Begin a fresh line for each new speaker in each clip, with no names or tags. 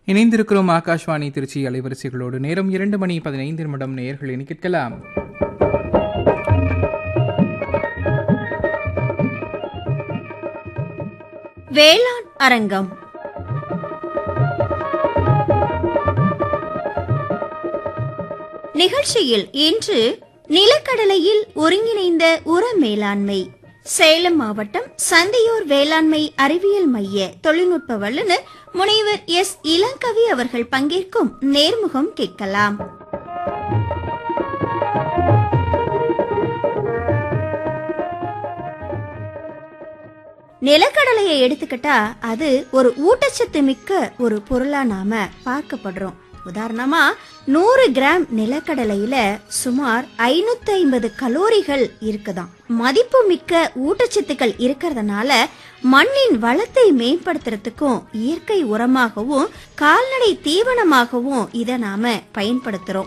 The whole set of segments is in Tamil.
இணைந்திருக்கிறோம் ஆகாஷ்வாணி திருச்சி அலைவரிசைகளோடு நேரம் இரண்டு மணி பதினைந்து நிமிடம் நேயர்கள் என கேட்கலாம்
வேளாண் அரங்கம் நிகழ்ச்சியில் இன்று நிலக்கடலையில் ஒருங்கிணைந்த உர மேலாண்மை சேலம் மாவட்டம் சந்தையூர் வேளாண்மை அறிவியல் மைய தொழில்நுட்ப வல்லுநர் முனைவர் எஸ் இளங்கவி அவர்கள் பங்கேற்கும் நேர்முகம் கேட்கலாம் நிலக்கடலையை எடுத்துக்கிட்டா அது ஒரு ஊட்டச்சத்து மிக்க ஒரு பொருளா நாம பார்க்கப்படுறோம் உதாரணமா நூறு கிராம் நிலக்கடலையில சுமார் ஐநூத்தி ஐம்பது கலோரிகள் இருக்குதாம் மதிப்பு மிக்க ஊட்டச்சத்துக்கள் இருக்கிறதுனால மண்ணின் வளத்தை மேம்படுத்துறதுக்கும் இயற்கை உரமாகவும் கால்நடை தீவனமாகவும் இதை நாம பயன்படுத்துறோம்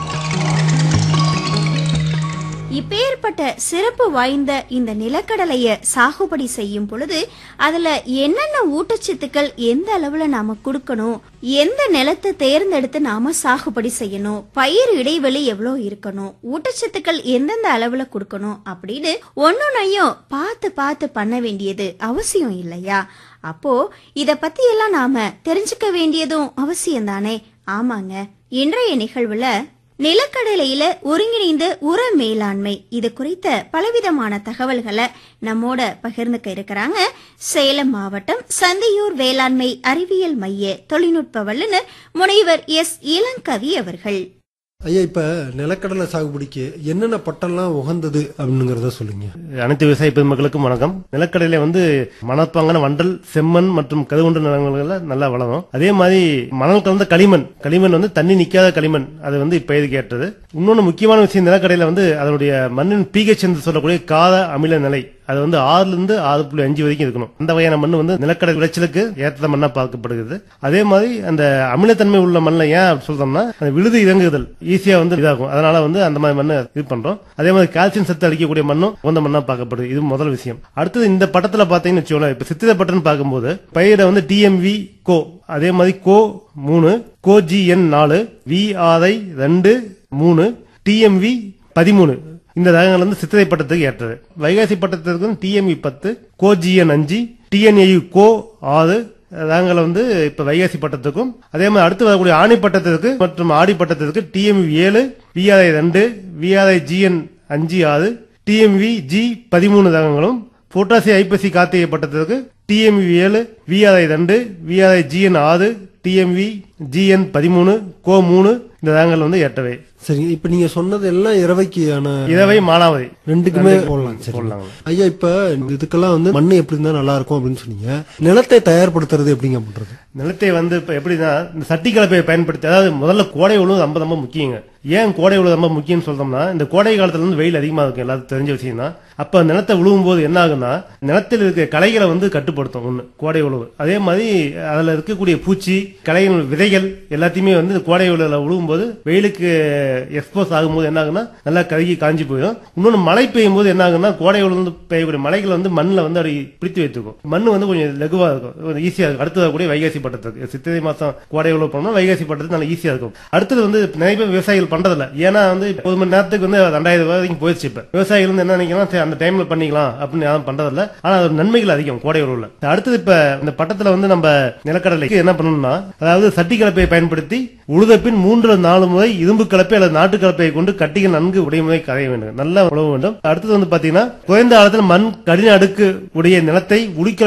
இப்பேற்பட்ட சிறப்பு வாய்ந்த இந்த நிலக்கடலைய சாகுபடி செய்யும் பொழுது அதுல என்னென்ன ஊட்டச்சத்துக்கள் எந்த அளவுல நாம கொடுக்கணும் எந்த நிலத்தை தேர்ந்தெடுத்து நாம சாகுபடி செய்யணும் பயிர் இடைவெளி எவ்வளவு இருக்கணும் ஊட்டச்சத்துக்கள் எந்தெந்த அளவுல கொடுக்கணும் அப்படின்னு ஒன்னொன்னையும் பார்த்து பார்த்து பண்ண வேண்டியது அவசியம் இல்லையா அப்போ இத பத்தி எல்லாம் நாம தெரிஞ்சுக்க வேண்டியதும் அவசியம் தானே ஆமாங்க இன்றைய நிகழ்வுல நிலக்கடலையில ஒருங்கிணைந்த உர மேலாண்மை இது குறித்த பலவிதமான தகவல்களை நம்மோட பகிர்ந்துக்க இருக்கிறாங்க சேலம் மாவட்டம் சந்தையூர் வேளாண்மை அறிவியல் மைய தொழில்நுட்ப வல்லுநர் முனைவர் எஸ் இளங்கவி அவர்கள்
ஐயா இப்ப நிலக்கடலை சாகுபடிக்கு என்னென்ன பட்டம்லாம் உகந்தது அப்படிங்கறத சொல்லுங்க
அனைத்து விவசாய பெருமக்களுக்கும் வணக்கம் நிலக்கடலை வந்து மணற்பாங்கான வண்டல் செம்மண் மற்றும் கதுகுண்டு நிலங்கள்ல நல்லா வளரும் அதே மாதிரி மணல் கலந்த களிமண் களிமண் வந்து தண்ணி நிக்காத களிமண் அது வந்து இப்ப இதுக்கு ஏற்றது இன்னொன்னு முக்கியமான விஷயம் நிலக்கடலையில வந்து அதனுடைய மண்ணின் பிஹெச் என்று சொல்லக்கூடிய காத அமில நிலை அது வந்து ஆறுல இருந்து ஆறு புள்ளி அஞ்சு வரைக்கும் இருக்கணும் அந்த வகையான மண் வந்து நிலக்கடலை விளைச்சலுக்கு ஏற்ற மண்ணா பார்க்கப்படுகிறது அதே மாதிரி அந்த அமிலத்தன்மை உள்ள மண்ணில் ஏன் அப்படி சொல்றோம்னா அந்த விழுது இறங்குதல் ஈஸியா வந்து இதாகும் அதனால வந்து அந்த மாதிரி மண்ணை இது பண்றோம் அதே மாதிரி கால்சியம் சத்து அளிக்கக்கூடிய மண்ணும் உந்த மண்ணா பார்க்கப்படுது இது முதல் விஷயம் அடுத்தது இந்த பட்டத்துல பாத்தீங்கன்னு வச்சுக்கோங்களேன் இப்ப சித்திர பட்டன் பார்க்கும்போது பயிரை வந்து டிஎம்வி கோ அதே மாதிரி கோ மூணு கோ ஜிஎன் நாலு விஆர்ஐ ரெண்டு மூணு டிஎம்வி பதிமூணு இந்த ரகங்கள் வந்து சித்திரை பட்டத்துக்கு ஏற்றது வைகாசி பட்டத்திற்கு டிஎம்இ பத்து கோ ஜிஎன் அஞ்சு டிஎன்ஏயு கோ ஆறு ரகங்களை வந்து இப்ப வைகாசி பட்டத்துக்கும் அதே மாதிரி அடுத்து வரக்கூடிய ஆணி பட்டத்திற்கு மற்றும் ஆடி பட்டத்திற்கு டிஎம்வி ஏழு விஆர்ஐ ரெண்டு விஆர்ஐ ஜிஎன் அஞ்சு ஆறு டிஎம்வி ஜி பதிமூணு ரகங்களும் பொட்டாசி ஐப்பசி கார்த்திகை பட்டத்திற்கு டிஎம்வி ஏழு விஆர்ஐ ரெண்டு விஆர்ஐ ஜிஎன் ஆறு டிஎம்வி ஜிஎன் பதிமூணு கோ மூணு இந்த ரகங்கள் வந்து ஏற்றவை
சரி இப்ப நீங்க சொன்னது எல்லாம் இரவைக்கான
இரவை மானாவதி
ரெண்டுக்குமே போடலாம் சரி
போடலாங்க
ஐயா இப்ப இதுக்கெல்லாம் வந்து மண்ணு எப்படி இருந்தா நல்லா இருக்கும் அப்படின்னு சொன்னீங்க நிலத்தை தயார்படுத்துறது எப்படிங்க பண்றது
நிலத்தை வந்து இப்ப எப்படின்னா இந்த சட்டி கலப்பையை பயன்படுத்தி அதாவது முதல்ல கோடை உழவு ரொம்ப ரொம்ப முக்கியங்க ஏன் கோடை உழவு ரொம்ப முக்கியம்னு சொல்றோம்னா இந்த கோடை காலத்துல வந்து வெயில் அதிகமா இருக்கும் எல்லாத்துக்கும் தெரிஞ்ச விஷயம் தான் அப்ப நிலத்தை உழுவும் போது என்ன ஆகும்னா நிலத்தில் இருக்க களைகளை வந்து கட்டுப்படுத்தும் ஒண்ணு கோடை உழவு அதே மாதிரி அதுல இருக்கக்கூடிய பூச்சி களைகள் விதைகள் எல்லாத்தையுமே வந்து இந்த கோடை உழவுல உழுவும் போது வெயிலுக்கு எக்ஸ்போஸ் ஆகும்போது என்ன ஆகும்னா நல்லா கருகி காஞ்சி போயிடும் இன்னொன்னு மழை பெய்யும் போது என்ன ஆகும்னா கோடை உழவு வந்து பெய்யக்கூடிய மலைகள் வந்து மண்ணில் வந்து அப்படி பிடித்து வைத்துக்கும் மண் வந்து கொஞ்சம் லகுவா இருக்கும் ஈஸியா இருக்கும் அடுத்தது கூட வைகாசி பட்டத்துக்கு சித்திரை மாசம் கோடை உழவு பண்ணோம்னா வைகாசி பட்டத்துக்கு நல்லா ஈஸியா இருக்கும் அடுத்தது வந்து நிறைய பேர் விவசாயிகள் பண்றதில்ல ஏன்னா வந்து ஒரு மணி நேரத்துக்கு வந்து ரெண்டாயிரம் ரூபாய் வரைக்கும் போயிடுச்சு இப்ப விவசாயிகள் வந்து என்ன நினைக்கலாம் சரி அந்த டைம்ல பண்ணிக்கலாம் அப்படின்னு யாரும் பண்றதில்ல ஆனா அது நன்மைகள் அதிகம் கோடை உழவுல அடுத்தது இப்ப இந்த பட்டத்துல வந்து நம்ம நிலக்கடலைக்கு என்ன பண்ணணும்னா அதாவது சட்டி கலப்பையை பயன்படுத்தி உழுத பின் மூன்று நாலு முறை இரும்பு கலப்பை அல்லது நாட்டு கலப்பையை கொண்டு கட்டிகள் நன்கு உடைமுறை கரைய வேண்டும் நல்லா உழவு வேண்டும் அடுத்தது வந்து பாத்தீங்கன்னா குறைந்த காலத்தில் மண் கடின அடுக்கு உடைய நிலத்தை உளிக்கல